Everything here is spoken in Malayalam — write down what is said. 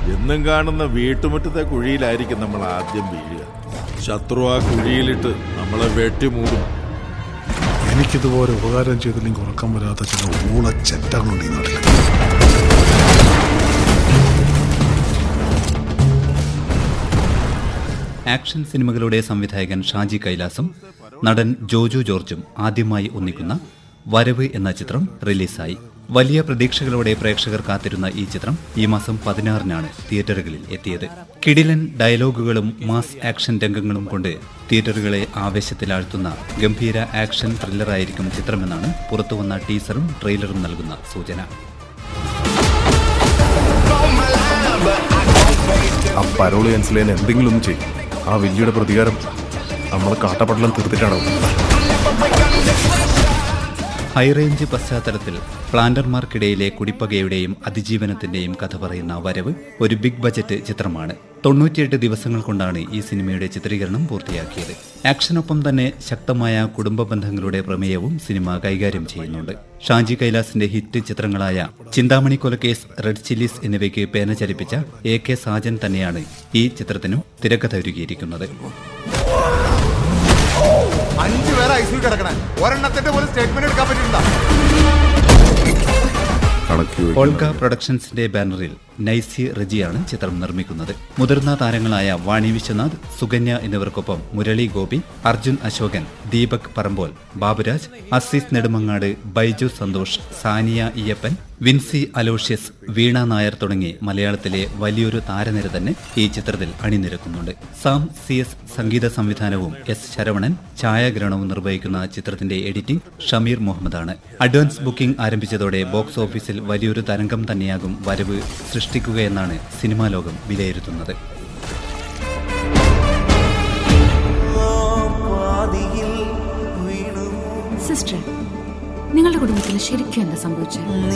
എന്നും കാണുന്ന വീട്ടുമുറ്റത്തെ കുഴിയിലായിരിക്കും നമ്മൾ ആദ്യം വീഴുക ശത്രു ആ കുഴിയിലിട്ട് നമ്മളെ വെട്ടിമൂടും എനിക്കിതുപോലെ ഉപകാരം ചെയ്തില്ലെങ്കിൽ ഉറക്കം വരാത്ത ചില ഊള ചെറ്റകളുണ്ട് ഈ നാട്ടിൽ ആക്ഷൻ സിനിമകളുടെ സംവിധായകൻ ഷാജി കൈലാസും നടൻ ജോജു ജോർജും ആദ്യമായി ഒന്നിക്കുന്ന വരവ് എന്ന ചിത്രം റിലീസായി വലിയ പ്രതീക്ഷകളോടെ പ്രേക്ഷകർ കാത്തിരുന്ന ഈ ചിത്രം ഈ മാസം പതിനാറിനാണ് തിയേറ്ററുകളിൽ എത്തിയത് കിടിലൻ ഡയലോഗുകളും മാസ് ആക്ഷൻ രംഗങ്ങളും കൊണ്ട് തിയേറ്ററുകളെ ആവേശത്തിലാഴ്ത്തുന്ന ഗംഭീര ആക്ഷൻ ത്രില്ലറായിരിക്കും ചിത്രമെന്നാണ് പുറത്തുവന്ന ടീസറും ട്രെയിലറും നൽകുന്ന സൂചന ആ പരോള് ക്യാൻസൽ എന്തെങ്കിലും ഒന്ന് ചെയ്യും ആ വലിയുടെ പ്രതികാരം നമ്മളെ കാട്ടപ്പടലം തീർത്തിട്ടാണോ ഹൈറേഞ്ച് പശ്ചാത്തലത്തിൽ പ്ലാന്റർമാർക്കിടയിലെ കുടിപ്പകയുടെയും അതിജീവനത്തിന്റെയും കഥ പറയുന്ന വരവ് ഒരു ബിഗ് ബജറ്റ് ചിത്രമാണ് തൊണ്ണൂറ്റിയെട്ട് ദിവസങ്ങൾ കൊണ്ടാണ് ഈ സിനിമയുടെ ചിത്രീകരണം പൂർത്തിയാക്കിയത് ആക്ഷനൊപ്പം തന്നെ ശക്തമായ കുടുംബ ബന്ധങ്ങളുടെ പ്രമേയവും സിനിമ കൈകാര്യം ചെയ്യുന്നുണ്ട് ഷാജി കൈലാസിന്റെ ഹിറ്റ് ചിത്രങ്ങളായ ചിന്താമണി കൊലക്കേസ് റെഡ് ചില്ലീസ് എന്നിവയ്ക്ക് പേന ചലിപ്പിച്ച എ കെ സാജൻ തന്നെയാണ് ഈ ചിത്രത്തിനും തിരക്കഥ ഒരുക്കിയിരിക്കുന്നത് അഞ്ചു പേരെ ഐ സി കിടക്കണേ ഒരെണ്ണത്തിന്റെ പോലും സ്റ്റേറ്റ്മെന്റ് എടുക്കാൻ പറ്റിയിട്ടുണ്ടോ കണക്ക് ഓൾഗ പ്രൊഡക്ഷൻസിന്റെ ബാനറിൽ നൈസി റെജിയാണ് ചിത്രം നിർമ്മിക്കുന്നത് മുതിർന്ന താരങ്ങളായ വാണി വിശ്വനാഥ് സുകന്യ എന്നിവർക്കൊപ്പം മുരളി ഗോപി അർജുൻ അശോകൻ ദീപക് പറമ്പോൽ ബാബുരാജ് അസീസ് നെടുമങ്ങാട് ബൈജു സന്തോഷ് സാനിയ ഇയ്യപ്പൻ വിൻസി അലോഷ്യസ് വീണ നായർ തുടങ്ങി മലയാളത്തിലെ വലിയൊരു താരനിര തന്നെ ഈ ചിത്രത്തിൽ അണിനിരക്കുന്നുണ്ട് സാം സി എസ് സംഗീത സംവിധാനവും എസ് ശരവണൻ ഛായാഗ്രഹണവും നിർവഹിക്കുന്ന ചിത്രത്തിന്റെ എഡിറ്റിംഗ് ഷമീർ മുഹമ്മദാണ് അഡ്വാൻസ് ബുക്കിംഗ് ആരംഭിച്ചതോടെ ബോക്സ് ഓഫീസിൽ വലിയൊരു തരംഗം തന്നെയാകും വരവ് സൃഷ്ടിക്കുകയെന്നാണ് സിനിമാ ലോകം വിലയിരുത്തുന്നത് സിസ്റ്റർ നിങ്ങളുടെ കുടുംബത്തിൽ ശരിക്കും എന്താ സംഭവിച്ചത്